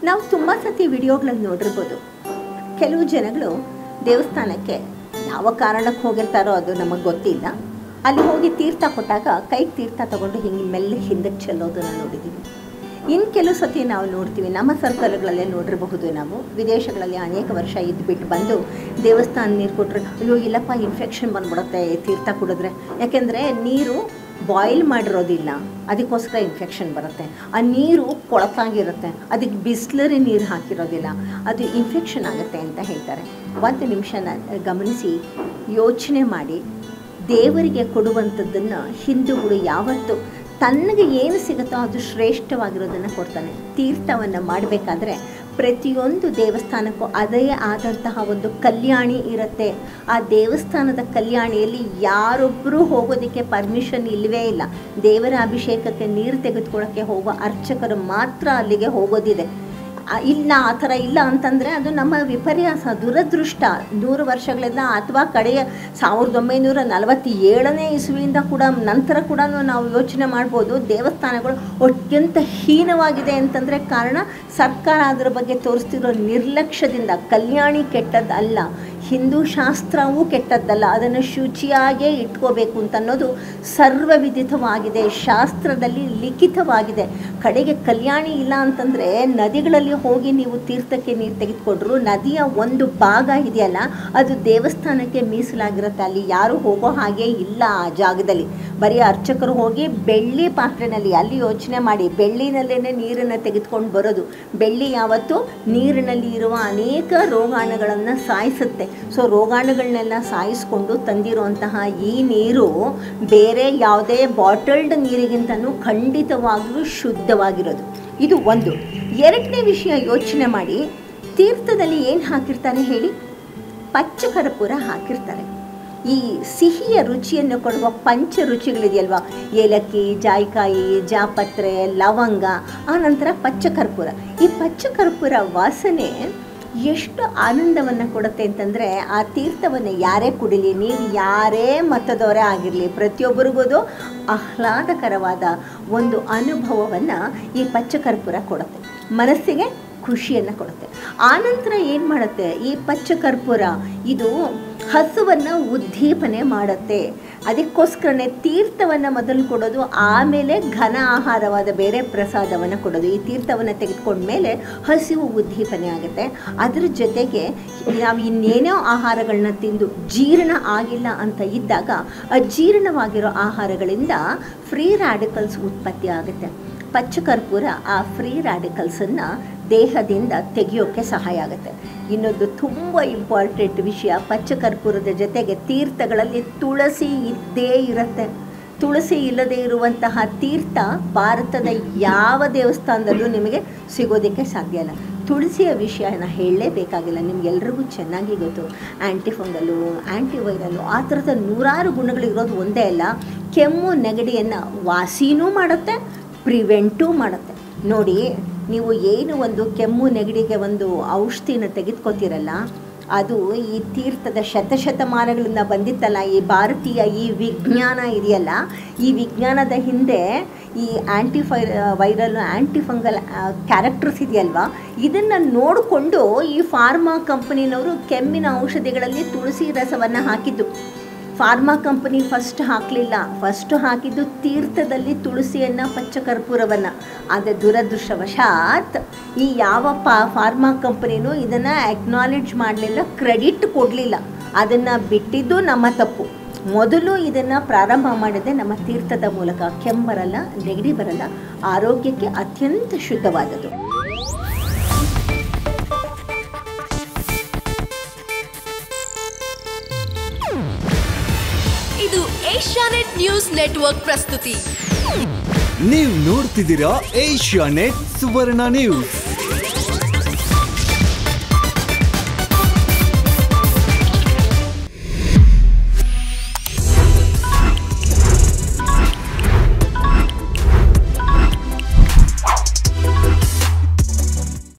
ನಾವು ತುಂಬ ಸತಿ ವಿಡಿಯೋಗಳಲ್ಲಿ ನೋಡಿರ್ಬೋದು ಕೆಲವು ಜನಗಳು ದೇವಸ್ಥಾನಕ್ಕೆ ಯಾವ ಕಾರಣಕ್ಕೆ ಹೋಗಿರ್ತಾರೋ ಅದು ನಮಗೆ ಗೊತ್ತಿಲ್ಲ ಅಲ್ಲಿ ಹೋಗಿ ತೀರ್ಥ ಕೊಟ್ಟಾಗ ಕೈಗೆ ತೀರ್ಥ ತಗೊಂಡು ಹಿಂಗೆ ಮೆಲ್ಲ ಹಿಂದಕ್ಕೆ ಚೆಲ್ಲೋದನ್ನು ನೋಡಿದ್ದೀವಿ ಇನ್ನು ಕೆಲವು ಸತಿ ನಾವು ನೋಡ್ತೀವಿ ನಮ್ಮ ಸರ್ಕಲ್ಗಳಲ್ಲೇ ನೋಡಿರಬಹುದು ನಾವು ವಿದೇಶಗಳಲ್ಲಿ ಅನೇಕ ವರ್ಷ ಇದ್ಬಿಟ್ಟು ಬಂದು ದೇವಸ್ಥಾನ ನೀರು ಕೊಟ್ಟರೆ ಅಯ್ಯೋ ಇಲ್ಲಪ್ಪ ಇನ್ಫೆಕ್ಷನ್ ಬಂದ್ಬಿಡುತ್ತೆ ತೀರ್ಥ ಕುಡಿದ್ರೆ ಯಾಕೆಂದರೆ ನೀರು ಬಾಯ್ಲ್ ಮಾಡಿರೋದಿಲ್ಲ ಅದಕ್ಕೋಸ್ಕರ ಇನ್ಫೆಕ್ಷನ್ ಬರುತ್ತೆ ಆ ನೀರು ಕೊಳತಾಗಿರುತ್ತೆ ಅದಕ್ಕೆ ಬಿಸ್ಲರಿ ನೀರು ಹಾಕಿರೋದಿಲ್ಲ ಅದು ಇನ್ಫೆಕ್ಷನ್ ಆಗುತ್ತೆ ಅಂತ ಹೇಳ್ತಾರೆ ಒಂದು ನಿಮಿಷನ ಗಮನಿಸಿ ಯೋಚನೆ ಮಾಡಿ ದೇವರಿಗೆ ಕೊಡುವಂಥದ್ದನ್ನು ಹಿಂದೂಗಳು ಯಾವತ್ತು ತನಗೆ ಏನು ಸಿಗುತ್ತೋ ಅದು ಶ್ರೇಷ್ಠವಾಗಿರೋದನ್ನು ಕೊಡ್ತಾನೆ ತೀರ್ಥವನ್ನು ಮಾಡಬೇಕಾದ್ರೆ ಪ್ರತಿಯೊಂದು ದೇವಸ್ಥಾನಕ್ಕೂ ಅದೇ ಆದಂತಹ ಒಂದು ಕಲ್ಯಾಣಿ ಇರುತ್ತೆ ಆ ದೇವಸ್ಥಾನದ ಕಲ್ಯಾಣಿಯಲ್ಲಿ ಯಾರೊಬ್ಬರೂ ಹೋಗೋದಕ್ಕೆ ಪರ್ಮಿಷನ್ ಇಲ್ಲವೇ ಇಲ್ಲ ದೇವರ ಅಭಿಷೇಕಕ್ಕೆ ನೀರು ತೆಗೆದುಕೊಳ್ಳೋಕ್ಕೆ ಹೋಗೋ ಅರ್ಚಕರು ಮಾತ್ರ ಅಲ್ಲಿಗೆ ಹೋಗೋದಿದೆ ಆ, ಇಲ್ಲ ಆ ಥರ ಇಲ್ಲ ಅಂತಂದರೆ ಅದು ನಮ್ಮ ವಿಪರ್ಯಾಸ ದುರದೃಷ್ಟ ನೂರು ವರ್ಷಗಳಿಂದ ಅಥವಾ ಕಡೆಯ ಸಾವಿರದ ಒಂಬೈನೂರ ನಲವತ್ತೇಳನೇ ಇಸುವಿಯಿಂದ ಕೂಡ ನಂತರ ಕೂಡ ನಾವು ಯೋಚನೆ ಮಾಡ್ಬೋದು ದೇವಸ್ಥಾನಗಳು ಅತ್ಯಂತ ಹೀನವಾಗಿದೆ ಅಂತಂದರೆ ಕಾರಣ ಸರ್ಕಾರ ಅದರ ಬಗ್ಗೆ ತೋರಿಸ್ತಿರೋ ನಿರ್ಲಕ್ಷ್ಯದಿಂದ ಕಲ್ಯಾಣಿ ಕೆಟ್ಟದ್ದಲ್ಲ ಹಿಂದೂ ಶಾಸ್ತ್ರವೂ ಕೆಟ್ಟದ್ದಲ್ಲ ಅದನ್ನು ಶುಚಿಯಾಗೇ ಇಟ್ಕೋಬೇಕು ಅಂತ ಅನ್ನೋದು ಸರ್ವವಿದಿತವಾಗಿದೆ ಶಾಸ್ತ್ರದಲ್ಲಿ ಲಿಖಿತವಾಗಿದೆ ಕಡೆಗೆ ಕಲ್ಯಾಣಿ ಇಲ್ಲ ಅಂತಂದರೆ ನದಿಗಳಲ್ಲಿ ಹೋಗಿ ನೀವು ತೀರ್ಥಕ್ಕೆ ನೀರು ತೆಗೆದುಕೊಂಡ್ರು ನದಿಯ ಒಂದು ಭಾಗ ಇದೆಯಲ್ಲ ಅದು ದೇವಸ್ಥಾನಕ್ಕೆ ಮೀಸಲಾಗಿರುತ್ತೆ ಅಲ್ಲಿ ಯಾರು ಹೋಗೋ ಹಾಗೆ ಇಲ್ಲ ಆ ಜಾಗದಲ್ಲಿ ಬರೀ ಅರ್ಚಕರು ಹೋಗಿ ಬೆಳ್ಳಿ ಪಾತ್ರೆನಲ್ಲಿ ಅಲ್ಲಿ ಯೋಚನೆ ಮಾಡಿ ಬೆಳ್ಳಿನಲ್ಲೇ ನೀರನ್ನು ತೆಗೆದುಕೊಂಡು ಬರೋದು ಬೆಳ್ಳಿ ಯಾವತ್ತು ನೀರಿನಲ್ಲಿ ಇರುವ ಅನೇಕ ರೋಗಾಣುಗಳನ್ನು ಸಾಯಿಸುತ್ತೆ ಸೊ ರೋಗಾಣುಗಳನ್ನೆಲ್ಲ ಸಾಯಿಸ್ಕೊಂಡು ತಂದಿರುವಂತಹ ಈ ನೀರು ಬೇರೆ ಯಾವುದೇ ಬಾಟಲ್ಡ್ ನೀರಿಗಿಂತನೂ ಖಂಡಿತವಾಗಲೂ ಶುದ್ಧವಾಗಿರೋದು ಇದು ಒಂದು ಎರಡನೇ ವಿಷಯ ಯೋಚನೆ ಮಾಡಿ ತೀರ್ಥದಲ್ಲಿ ಏನು ಹಾಕಿರ್ತಾರೆ ಹೇಳಿ ಪಚ್ಚ ಕರ್ಪೂರ ಹಾಕಿರ್ತಾರೆ ಈ ಸಿಹಿಯ ರುಚಿಯನ್ನು ಕೊಡುವ ಪಂಚ ರುಚಿಗಳಿದೆಯಲ್ವಾ ಏಲಕ್ಕಿ ಜಾಯಿಕಾಯಿ ಜಾಪತ್ರೆ ಲವಂಗ ಆನಂತರ ಪಚ್ಚ ಕರ್ಪೂರ ಈ ಪಚ್ಚ ಕರ್ಪೂರ ವಾಸನೆ ಎಷ್ಟು ಆನಂದವನ್ನು ಕೊಡುತ್ತೆ ಅಂತಂದರೆ ಆ ತೀರ್ಥವನ್ನು ಯಾರೇ ಕುಡಿಲಿ ನೀವು ಯಾರೇ ಮತದವರೇ ಆಗಿರಲಿ ಪ್ರತಿಯೊಬ್ಬರಿಗೂ ಅದು ಆಹ್ಲಾದಕರವಾದ ಒಂದು ಅನುಭವವನ್ನು ಈ ಪಚ್ಚ ಕರ್ಪೂರ ಕೊಡುತ್ತೆ ಮನಸ್ಸಿಗೆ ಖುಷಿಯನ್ನು ಕೊಡುತ್ತೆ ಆನಂತರ ಏನು ಮಾಡುತ್ತೆ ಈ ಪಚ್ಚ ಕರ್ಪೂರ ಇದು ಹಸುವನ್ನು ಉದ್ದೀಪನೆ ಮಾಡುತ್ತೆ ಅದಕ್ಕೋಸ್ಕರನೇ ತೀರ್ಥವನ್ನು ಮೊದಲು ಕೊಡೋದು ಆಮೇಲೆ ಘನ ಆಹಾರವಾದ ಬೇರೆ ಪ್ರಸಾದವನ್ನು ಕೊಡೋದು ಈ ತೀರ್ಥವನ್ನು ತೆಗೆದುಕೊಂಡ್ಮೇಲೆ ಹಸಿವು ಉದ್ದೀಪನೆ ಆಗುತ್ತೆ ಅದ್ರ ಜೊತೆಗೆ ನಾವು ಇನ್ನೇನೋ ಆಹಾರಗಳನ್ನ ತಿಂದು ಜೀರ್ಣ ಆಗಿಲ್ಲ ಅಂತ ಇದ್ದಾಗ ಅಜೀರ್ಣವಾಗಿರೋ ಆಹಾರಗಳಿಂದ ಫ್ರೀ ರ್ಯಾಡಿಕಲ್ಸ್ ಉತ್ಪತ್ತಿ ಆಗುತ್ತೆ ಪಚ್ಚ ಕರ್ಪೂರ ಆ ಫ್ರೀ ರ್ಯಾಡಿಕಲ್ಸನ್ನು ದೇಹದಿಂದ ತೆಗೆಯೋಕ್ಕೆ ಸಹಾಯ ಆಗುತ್ತೆ ಇನ್ನೊಂದು ತುಂಬ ಇಂಪಾರ್ಟೆಂಟ್ ವಿಷಯ ಪಚ್ಚ ಕರ್ಪೂರದ ಜೊತೆಗೆ ತೀರ್ಥಗಳಲ್ಲಿ ತುಳಸಿ ಇದ್ದೇ ಇರುತ್ತೆ ತುಳಸಿ ಇಲ್ಲದೆ ಇರುವಂತಹ ತೀರ್ಥ ಭಾರತದ ಯಾವ ದೇವಸ್ಥಾನದಲ್ಲೂ ನಿಮಗೆ ಸಿಗೋದಕ್ಕೆ ಸಾಧ್ಯ ಇಲ್ಲ ತುಳಸಿಯ ವಿಷಯನ ಹೇಳಲೇಬೇಕಾಗಿಲ್ಲ ನಿಮ್ಗೆಲ್ರಿಗೂ ಚೆನ್ನಾಗಿ ಗೊತ್ತು ಆ್ಯಂಟಿಫಂಗಲು ಆ್ಯಂಟಿವೈರಲ್ಲು ಆ ಥರದ ನೂರಾರು ಗುಣಗಳಿರೋದು ಒಂದೇ ಅಲ್ಲ ಕೆಮ್ಮು ನೆಗಡಿಯನ್ನು ವಾಸಿನೂ ಮಾಡುತ್ತೆ ಪ್ರಿವೆಂಟೂ ಮಾಡುತ್ತೆ ನೋಡಿ ನೀವು ಏನು ಒಂದು ಕೆಮ್ಮು ನೆಗಡಿಗೆ ಒಂದು ಔಷಧಿನ ತೆಗೆದುಕೋತೀರಲ್ಲ ಅದು ಈ ತೀರ್ಥದ ಶತಶತಮಾನಗಳಿಂದ ಬಂದಿತ್ತಲ್ಲ ಈ ಭಾರತೀಯ ಈ ವಿಜ್ಞಾನ ಇದೆಯಲ್ಲ ಈ ವಿಜ್ಞಾನದ ಹಿಂದೆ ಈ ಆ್ಯಂಟಿಫೈ ವೈರಲ್ ಆ್ಯಂಟಿಫಂಗಲ್ ಕ್ಯಾರೆಕ್ಟರ್ಸ್ ಇದೆಯಲ್ವಾ ಇದನ್ನು ನೋಡಿಕೊಂಡು ಈ ಫಾರ್ಮಾ ಕಂಪನಿನವರು ಕೆಮ್ಮಿನ ಔಷಧಿಗಳಲ್ಲಿ ತುಳಸಿ ರಸವನ್ನು ಹಾಕಿದ್ದು ಫಾರ್ಮಾ ಕಂಪನಿ ಫಸ್ಟ್ ಹಾಕಲಿಲ್ಲ ಫಸ್ಟ್ ಹಾಕಿದ್ದು ತೀರ್ಥದಲ್ಲಿ ತುಳಸಿಯನ್ನು ಪಚ್ಚ ಕರ್ಪೂರವನ್ನು ಆದರೆ ದುರದೃಷ್ಟವಶಾತ್ ಈ ಯಾವ ಪಾ ಫಾರ್ಮಾ ಕಂಪನಿನೂ ಇದನ್ನು ಅಕ್ನಾಲೆಡ್ಜ್ ಮಾಡಲಿಲ್ಲ ಕ್ರೆಡಿಟ್ ಕೊಡಲಿಲ್ಲ ಅದನ್ನು ಬಿಟ್ಟಿದ್ದು ನಮ್ಮ ತಪ್ಪು ಮೊದಲು ಇದನ್ನು ಪ್ರಾರಂಭ ಮಾಡಿದೆ ನಮ್ಮ ತೀರ್ಥದ ಮೂಲಕ ಕೆಮ್ಮು ಬರಲ್ಲ ನೆಗಡಿ ಬರಲ್ಲ ಆರೋಗ್ಯಕ್ಕೆ ಅತ್ಯಂತ ಶುದ್ಧವಾದದ್ದು ಇದು ಏಷ್ಯಾನೆಟ್ ನ್ಯೂಸ್ ನೆಟ್ವರ್ಕ್ ಪ್ರಸ್ತುತಿ ನೀವು ನೋಡ್ತಿದ್ದೀರಾ ಏಷ್ಯಾ ನೆಟ್ ಸುವರ್ಣ ನ್ಯೂಸ್